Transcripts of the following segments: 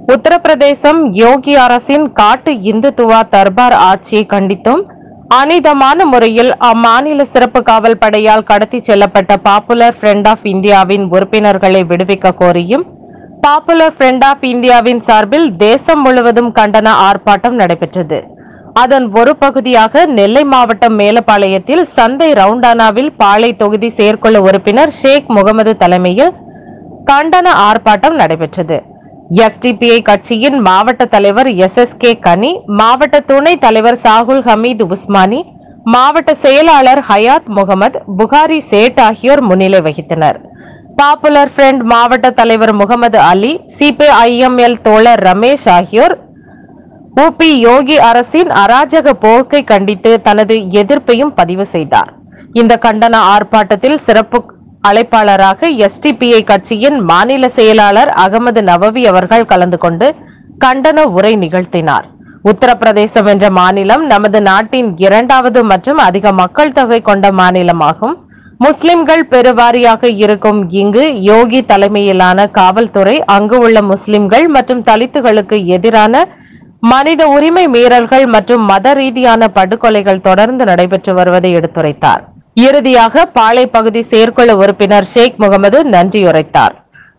உத்தரப்பிரதேசம் யோகி அரசின் காட்டு இந்துத்துவா தர்பார் ஆட்சியை கண்டித்தும் அநீதமான முறையில் அம்மாநில சிறப்பு காவல் படையால் கடத்தி செல்லப்பட்ட பாப்புலர் ஃப்ரண்ட் ஆஃப் இந்தியாவின் உறுப்பினர்களை விடுவிக்க கோரியும் பாப்புலர் ஃப்ரண்ட் ஆஃப் இந்தியாவின் சார்பில் தேசம் முழுவதும் கண்டன ஆர்ப்பாட்டம் நடைபெற்றது அதன் ஒரு பகுதியாக நெல்லை மாவட்டம் மேலப்பாளையத்தில் சந்தை ரவுண்டானாவில் பாளை தொகுதி செயற்குழு உறுப்பினர் ஷேக் முகமது தலைமையில் கண்டன ஆர்ப்பாட்டம் நடைபெற்றது எஸ்டிபிஐ கட்சியின் மாவட்ட தலைவர் எஸ் எஸ் கே கனி மாவட்ட துணைத் தலைவர் சாகுல் ஹமீது உஸ்மானி மாவட்ட செயலாளர் ஹயாத் முகமது புகாரி சேட் ஆகியோர் முன்னிலை வகித்தனர் பாப்புலர் ஃப்ரண்ட் மாவட்ட தலைவர் முகமது அலி சிபிஐஎம்எல் தோழர் ரமேஷ் ஆகியோர் உபி யோகி அரசின் அராஜக போக்கை கண்டித்து தனது எதிர்ப்பையும் பதிவு செய்தார் இந்த கண்டன ஆர்ப்பாட்டத்தில் சிறப்பு அழைப்பாளராக எஸ்டிபிஐ கட்சியின் மாநில செயலாளர் அகமது நவவி அவர்கள் கலந்து கொண்டு கண்டன உரை நிகழ்த்தினார் உத்தரப்பிரதேசம் என்ற மாநிலம் நமது நாட்டின் இரண்டாவது மற்றும் அதிக மக்கள் தொகை கொண்ட மாநிலமாகும் முஸ்லிம்கள் பெருவாரியாக இருக்கும் இங்கு யோகி தலைமையிலான காவல்துறை அங்கு உள்ள முஸ்லிம்கள் மற்றும் தலித்துகளுக்கு எதிரான மனித உரிமை மீறல்கள் மற்றும் மத ரீதியான படுகொலைகள் தொடர்ந்து நடைபெற்று வருவதை எடுத்துரைத்தார் இறுதியாக பாளை பகுதி செயற்குழு உறுப்பினர் ஷேக் முகமது நன்றியுரைத்தார்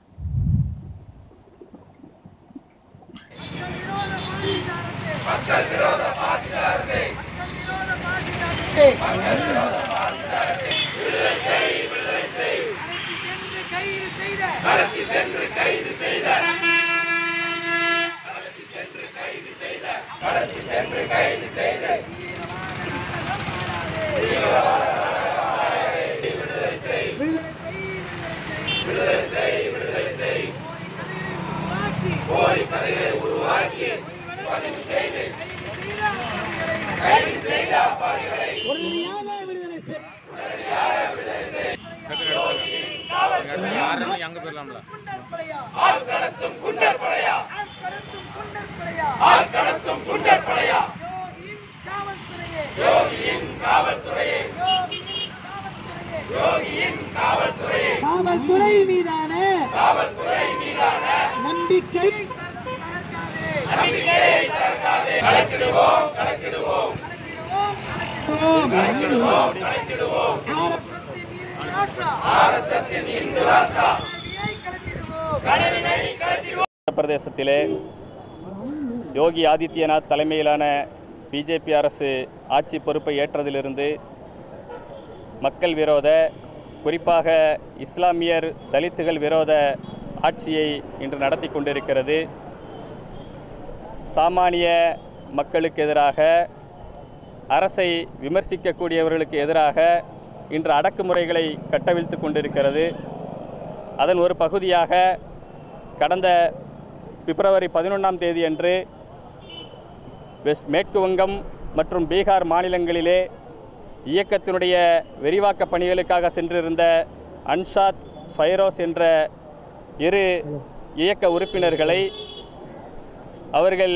நடத்தி சென்று கைது செய்த உடனடியாக விடுதலை செய் யாரும் அங்க போயிடலாம்ல ஆள் கடத்தும் குண்டர் படையா ஆள் கடத்தும் குண்டர் படையா ஆள் கடத்தும் குண்டர் படையா யோகியின் காவல்துறையே யோகியின் காவல்துறையே யோகியின் காவல்துறையே காவல்துறை மீதான காவல்துறை மீதான நம்பிக்கை நம்பிக்கையை தளர்த்தாதே கலக்கிடுவோம் கலக்கிடுவோம் கலக்கிடுவோம். கலக்கிடுவோம் ஆர்- இந்து ராஷ்டிரா கனவினை கலக்கிடுவோம் பிரதேசத்திலே யோகி ஆதித்யநாத் தலைமையிலான பிஜேபி அரசு ஆட்சி பொறுப்பை ஏற்றதிலிருந்து மக்கள் விரோத குறிப்பாக இஸ்லாமியர் தலித்துகள் விரோத ஆட்சியை இன்று நடத்தி கொண்டிருக்கிறது சாமானிய மக்களுக்கு எதிராக அரசை விமர்சிக்கக்கூடியவர்களுக்கு எதிராக இன்று அடக்குமுறைகளை கட்டவிழ்த்து கொண்டிருக்கிறது அதன் ஒரு பகுதியாக கடந்த பிப்ரவரி பதினொன்றாம் தேதி அன்று வெஸ்ட் மேற்கு வங்கம் மற்றும் பீகார் மாநிலங்களிலே இயக்கத்தினுடைய விரிவாக்க பணிகளுக்காக சென்றிருந்த அன்ஷாத் ஃபைரோஸ் என்ற இரு இயக்க உறுப்பினர்களை அவர்கள்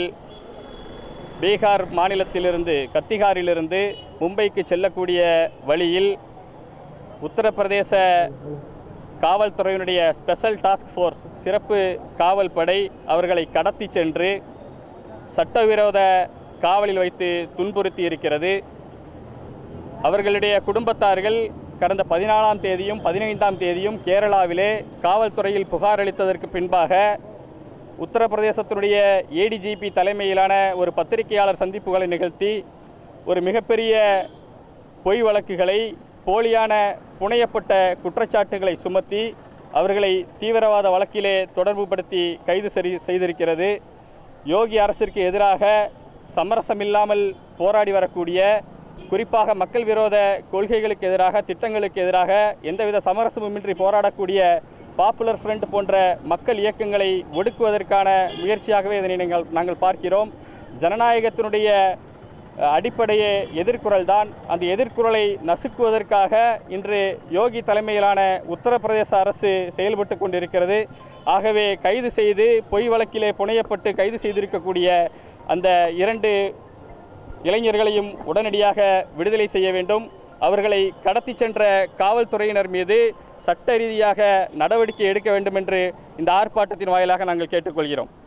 பீகார் மாநிலத்திலிருந்து கத்திகாரிலிருந்து மும்பைக்கு செல்லக்கூடிய வழியில் உத்தரப்பிரதேச காவல்துறையினுடைய ஸ்பெஷல் டாஸ்க் ஃபோர்ஸ் சிறப்பு காவல் படை அவர்களை கடத்தி சென்று சட்டவிரோத காவலில் வைத்து துன்புறுத்தி இருக்கிறது அவர்களுடைய குடும்பத்தார்கள் கடந்த பதினாலாம் தேதியும் பதினைந்தாம் தேதியும் கேரளாவிலே காவல்துறையில் புகார் அளித்ததற்கு பின்பாக உத்தரப்பிரதேசத்தினுடைய ஏடிஜிபி தலைமையிலான ஒரு பத்திரிகையாளர் சந்திப்புகளை நிகழ்த்தி ஒரு மிகப்பெரிய பொய் வழக்குகளை போலியான புனையப்பட்ட குற்றச்சாட்டுகளை சுமத்தி அவர்களை தீவிரவாத வழக்கிலே தொடர்புபடுத்தி கைது சரி செய்திருக்கிறது யோகி அரசிற்கு எதிராக சமரசமில்லாமல் போராடி வரக்கூடிய குறிப்பாக மக்கள் விரோத கொள்கைகளுக்கு எதிராக திட்டங்களுக்கு எதிராக எந்தவித சமரசமுமின்றி போராடக்கூடிய பாப்புலர் ஃப்ரண்ட் போன்ற மக்கள் இயக்கங்களை ஒடுக்குவதற்கான முயற்சியாகவே இதனை நீங்கள் நாங்கள் பார்க்கிறோம் ஜனநாயகத்தினுடைய அஹ், அடிப்படையே எதிர்குரல் தான் அந்த எதிர்குரலை நசுக்குவதற்காக இன்று யோகி தலைமையிலான உத்தரப்பிரதேச அரசு செயல்பட்டு கொண்டிருக்கிறது ஆகவே கைது செய்து பொய் வழக்கிலே புனையப்பட்டு கைது செய்திருக்கக்கூடிய அந்த இரண்டு இளைஞர்களையும் உடனடியாக விடுதலை செய்ய வேண்டும் அவர்களை கடத்தி சென்ற காவல்துறையினர் மீது சட்ட ரீதியாக நடவடிக்கை எடுக்க வேண்டும் என்று இந்த ஆர்ப்பாட்டத்தின் வாயிலாக நாங்கள் கேட்டுக்கொள்கிறோம்